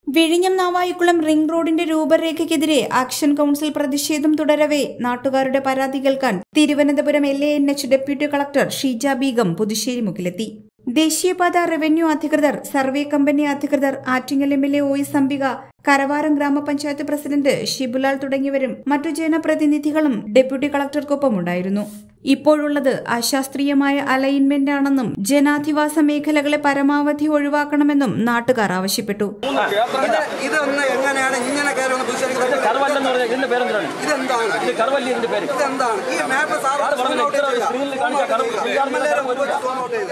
വിഴിഞ്ഞം നാവായിക്കുളം റിംഗ് റോഡിന്റെ രൂപരേഖയ്ക്കെതിരെ action council പ്രതിഷേധം തുടരവേ നാട്ടുകാരുടെ പരാതി കേൾക്കാൻ Thiruvananthapuram L A N H deputy collector Sheeja Begum Puthussery മുക്കിലെത്തി ദേശീയപാത റവന്യൂ അധികൃതർ സർവേ കമ്പനി അധികൃതർ Attingal M L A O S Ambika Karavaram ഗ്രാമപഞ്ചായത്ത് പ്രസിഡന്റ് ഷിബുലാൽ തുടങ്ങിയവരും മറ്റു ജനപ്രതിനിധികളും ഡെപ്യൂട്ടി കളക്ടർക്കൊപ്പം ഉണ്ടായിരുന്നു ഇപ്പോഴുള്ളത് അശാസ്ത്രീയമായ അലൈൻമെന്റ് ആണെന്നും ജനാധിവാസ മേഖലകളെ പരമാവധി ഒഴിവാക്കണമെന്നും നാട്ടുകാർ ആവശ്യപ്പെട്ടു ഇത് ഇതൊന്ന് എങ്ങനെയാണ് ഇങ്ങനെ കയറുന്ന പുതുശ്ശേരിക്ക് കറവല്ലെന്ന് പറഞ്ഞാൽ ഇതിന്റെ പേരെന്താണ് ഇതെന്താണ് ഇത് കറവല്ലി ഇതിന്റെ പേര് ഇതെന്താണ് ഈ മാപ്പ് സാർ അത് പറഞ്ഞില്ല, ഇത്ര ഒരു സ്ക്രീനിൽ കാണിച്ച കറവ് എംഎൽഎ ഒരു ഫോട്ടോ ഇല്ല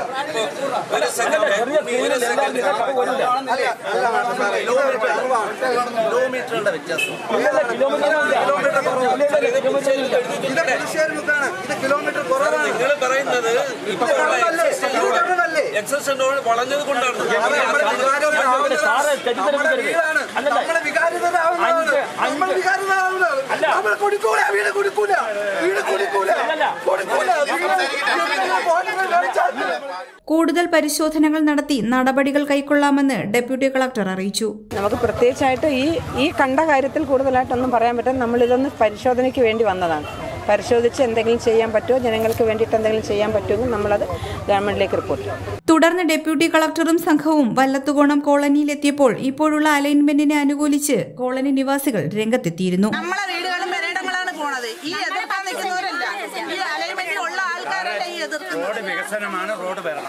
ചെറിയ സ്ക്രീനിൽ എല്ലാം ഇതിന്റെ കറവ് വരില്ല അല്ല അതാണ് സാറേ കിലോമീറ്റർ കുറവാണ് കിലോമീറ്ററുടെ വ്യത്യാസം ഇല്ലല്ല, കിലോമീറ്റർ ഇല്ല. കിലോമീറ്റർ കുറവാണ് ഇല്ലല്ല, കിലോമീറ്റർ ഇല്ല. ഇത് പുതുശ്ശേരി മുക്കാണ് ഇത് കിലോമീറ്റർ കുറവാണ് നിങ്ങൾ പറയുന്നത് ഇപ്പൊ ഇത് കടലല്ലേ ഇത് കടലല്ലേ എക്സസ് റോഡ് വളഞ്ഞത് കൊണ്ടാണ് സാറേ, നമ്മുടെ വികാരിതരാവുന്നതാണ്. സാറേ, തെറ്റിദ്ധരിപ്പിക്കരുത്. നമ്മുടെ വീടാണ്. അല്ലല്ല. നമ്മുടെ വികാരിതരാവുന്നതാണ്. അഞ്ച്, അഞ്ച്. നമ്മുടെ വികാരിതരാവുന്നതാണ്. അല്ല. നമ്മൾ കൊടുക്കൂല, വീട് കൊടുക്കൂല. വീട് കൊടുക്കൂല. അല്ലല്ല. കൊടുക്കൂല. നിങ്ങൾ- നിങ്ങൾ ബോധങ്ങൾ കാണിച്ചാൽ മതി. കൂടുതൽ പരിശോധനകൾ നടത്തി നടപടികൾ കൈക്കൊള്ളാമെന്ന് ഡെപ്യൂട്ടി കളക്ടർ അറിയിച്ചു നമുക്ക് പ്രത്യേകിച്ചായിട്ട് ഈ ഈ കണ്ട കാര്യത്തിൽ കൂടുതലായിട്ടൊന്നും പറയാൻ പറ്റും നമ്മളിതൊന്ന് പരിശോധനയ്ക്ക് വേണ്ടി വന്നതാണ് പരിശോധിച്ച് എന്തെങ്കിലും ചെയ്യാൻ പറ്റുമോ ജനങ്ങൾക്ക് വേണ്ടിയിട്ട് എന്തെങ്കിലും ചെയ്യാൻ പറ്റുമെങ്കിൽ നമ്മളത് ഗവൺമെന്റിലേക്ക് റിപ്പോർട്ട് ചെയ്യും തുടർന്ന് ഡെപ്യൂട്ടി കളക്ടറും സംഘവും വല്ലത്തുകോണം കോളനിയിലെത്തിയപ്പോൾ ഇപ്പോഴുള്ള അലൈൻമെന്റിനെ അനുകൂലിച്ച് കോളനി നിവാസികൾ രംഗത്തെത്തിയിരുന്നു നമ്മളെ വീടുകളും പെരേടങ്ങളാണ് പോണത് ഈ എതിർക്കാൻ നിൽക്കുന്നവരല്ല ഈ അലൈൻമെന്റിൽ ഉള്ള ആൾക്കാരല്ല ഈ എതിർക്കുന്നത് വികസനമാണ് റോഡ് വരണം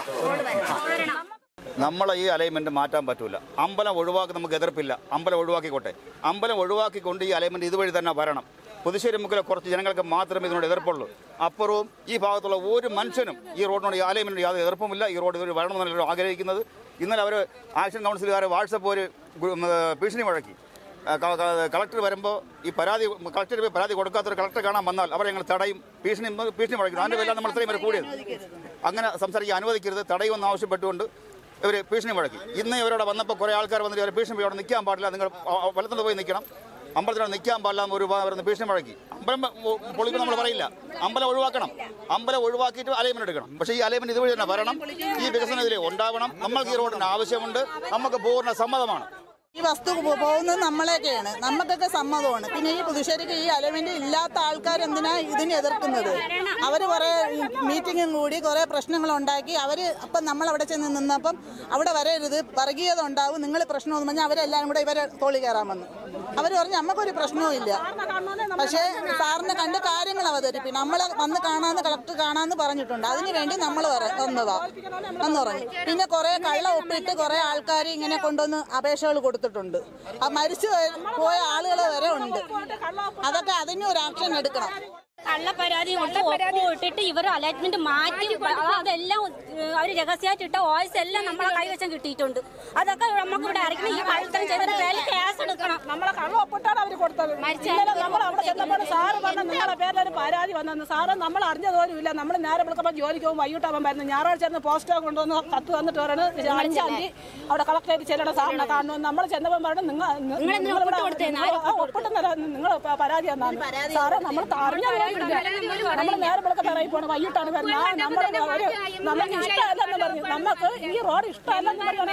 നമ്മളെ ഈ അലൈൻമെന്റ് മാറ്റാൻ പറ്റൂല അമ്പലം ഒഴിവാക്കി നമുക്ക് എതിർപ്പില്ല അമ്പലം ഒഴിവാക്കിക്കോട്ടെ അമ്പലം ഒഴിവാക്കിക്കൊണ്ട് ഈ അലൈൻമെന്റ് ഇതുവഴി തന്നെ വരണം പുതുശ്ശേരി മുക്കിലെ കുറച്ച് ജനങ്ങൾക്ക് മാത്രമേ ഇതിനോട് എതിർപ്പുള്ളൂ അപ്പുറവും ഈ ഭാഗത്തുള്ള ഒരു മനുഷ്യനും ഈ റോഡിനോട് ഈ അലൈൻമെന്റിനോട് യാതൊരു എതിർപ്പുമില്ല ഈ റോഡ് ഇതുവഴി വരണമെന്നാണ് ആഗ്രഹിക്കുന്നത് ഇന്നലെ അവർ ആക്ഷൻ കൗൺസിലുകാർ വാട്സപ്പ് ഒരു ഗു- ഉം, ഭീഷണി മുഴക്കി ആ, ക- ക- കളക്ടർ വരുമ്പോൾ ഈ പരാതി കളക്ടർ പോയി പരാതി കൊടുക്കാത്തൊരു കളക്ടർ കാണാൻ വന്നാൽ അവരെ ഞങ്ങൾ തടയും ഭീഷണി ഭീഷണി മുഴക്കുന്നു അതിൻ്റെ പേരിലാണ് നമ്മൾ ഇത്രയും വരെ കൂടിയത് അങ്ങനെ സംസാരിക്കാൻ അനുവദിക്കരുത് തടയുമെന്ന് ആവശ്യപ്പെട്ടുകൊണ്ട് ഇവർ ഭീഷണി മുഴക്കി ഇന്ന് ഇവരോട് വന്നപ്പോൾ കുറേ ആൾക്കാർ വന്നിട്ട് ഇവരെ ഭീഷണി അവിടെ നിൽക്കാൻ പാടില്ല നിങ്ങൾ വലത്തുനിന്ന് പോയി നിൽക്കണം അമ്പലത്തിനോട് നിൽക്കാൻ പാടില്ല എന്ന് ഒരു വരുന്ന ഭീഷണി മുഴക്കി അമ്പലം പൊളിക്കും നമ്മൾ പറയില്ല അമ്പലം ഒഴിവാക്കണം അമ്പലം ഒഴിവാക്കിയിട്ട് അലൈൻമെന്റ് എടുക്കണം പക്ഷേ ഈ അലൈൻമെന്റ് ഇതുവഴി തന്നെ വരണം ഈ വികസനം ഇതിൽ ഉണ്ടാവണം നമ്മൾക്ക് ഈ റോഡിന് ആവശ്യമുണ്ട് നമുക്ക് പൂർണ്ണ സമ്മതമാണ് ഈ വസ്തു പോ- പോകുന്നത് നമ്മളെയൊക്കെയാണ് നമുക്കൊക്കെ സമ്മതമാണ് പിന്നെ ഈ പുതുശ്ശേരിക്ക് ഈ അലൈൻമെന്റ് ഇല്ലാത്ത ആൾക്കാർ എന്തിനാ ഇതിനെ എതിർക്കുന്നത് അവര് കുറെ മീറ്റിങ്ങും കൂടി കുറെ പ്രശ്നങ്ങൾ ഉണ്ടാക്കി അവര് അപ്പം നമ്മൾ അവിടെ ചെന്ന് നിന്നപ്പം അവിടെ വരരുത് വർഗീയത ഉണ്ടാവും നിങ്ങൾ പ്രശ്നമൊന്നും പറഞ്ഞാൽ അവരെല്ലാവരും കൂടെ ഇവരെ തോളി കയറാമെന്ന് അവർ പറഞ്ഞു നമുക്കൊരു പ്രശ്നവും ഇല്ല പക്ഷേ സാറിനെ കണ്ട് കാര്യങ്ങൾ അവതരിപ്പി നമ്മളെ വന്ന് കാണാന്ന് കളക്ടർ കാണാന്ന് പറഞ്ഞിട്ടുണ്ട് അതിന് വേണ്ടി നമ്മൾ വന്നതാ എന്ന് പറഞ്ഞു പിന്നെ കുറെ കള്ള ഒപ്പിട്ട് കുറെ ആൾക്കാർ ഇങ്ങനെ കൊണ്ടുവന്ന് അപേക്ഷകൾ കൊടുത്തിട്ടുണ്ട് ആ മരിച്ചു പോയ ആളുകൾ വരെ ഉണ്ട് അതൊക്കെ അതിന് ഒരു ആക്ഷൻ എടുക്കണം കള്ള പരാതി കൊണ്ട് ഒപ്പ് ഇട്ടിട്ട് ഇവർ അലോട്ട്മെന്റ് മാറ്റി അ- അതെല്ലാം അവർ രഹസ്യമായിട്ട് ഇട്ട വോയിസ് എല്ലാം നമ്മളെ കൈവശം കിട്ടിയിട്ടുണ്ട് അതൊക്കെ നമുക്ക് ഇവിടെ അറിയിക്കണം ഈ കഴുത്തം ചെയ്തതിന് പേരിൽ കേസ് എടുക്കണം നമ്മളെ കള്ള ഒപ്പിട്ടാണ് അവർ കൊടുത്തത് മരിച്ച ഇന്നലെ നമ്മൾ അവിടെ ചെന്നപ്പോൾ സാറ് പറഞ്ഞ നിങ്ങളെ പേരിൽ ഒരു പരാതി വന്നെന്ന് സാറ് നമ്മൾ അറിഞ്ഞതുപോലുമില്ല നമ്മൾ നേരെ വിളിക്കുമ്പോൾ ജോലിക്ക് പോകും വൈകിട്ടാവാൻ വരുന്നത് ഞായറാഴ്ച ചെന്ന് പോസ്റ്റോ കൊണ്ടുവന്ന് കത്ത് തന്നിട്ട് പറയുന്നത് അഞ്ചാം തീയതി അവിടെ കളക്ടറേറ്റ് ചെല്ലണ സാറിനെ കാണുന്നു നമ്മൾ ചെന്നപ്പോൾ പറഞ്ഞു നിങ്ങൾ നിങ്ങൾ ഇവിടെ ഒപ്പിട്ടുന്നില്ല നിങ്ങൾ പരാതി എന്നാണ് സാറേ നമ്മൾ അറിഞ്ഞതുപോലുമില്ല നമ്മൾ നേരെ വിളിക്കാൻ ഇറങ്ങി പോകണം വൈകിട്ടാണ് വരുന്നത് നമ്മൾ നമുക്ക് ഇഷ്ടമല്ലെന്ന് പറഞ്ഞു നമുക്ക് ഈ റോഡ് ഇഷ്ടമല്ലെന്ന് പറഞ്ഞു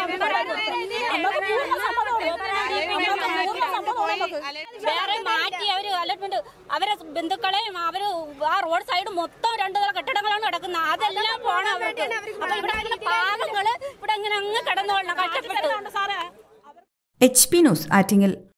നമുക്ക് പൂർണ്ണ സമ്മതമാണ് നമുക്ക് പൂർണ്ണ സമ്മതമാണ് നമുക്ക് വേറെ മാറ്റി അവര് അലോട്ട്മെന്റ് അവരെ ബന്ധുക്കളെയും അവര് ആ റോഡ് സൈഡ് മൊത്തം രണ്ടു നില കെട്ടിടങ്ങളാണ് കിടക്കുന്നത് അതെല്ലാം പോണം അവർക്ക് അപ്പൊ ഇവിടെ ഇങ്ങനെ പാവങ്ങള് ഇവിടെ ഇങ്ങനെ അങ്ങ് കിടന്നോളണം കഷ്ടപ്പെട്ട് സാറേ എച്ച് പി ന്യൂസ് ആറ്റിങ്ങൽ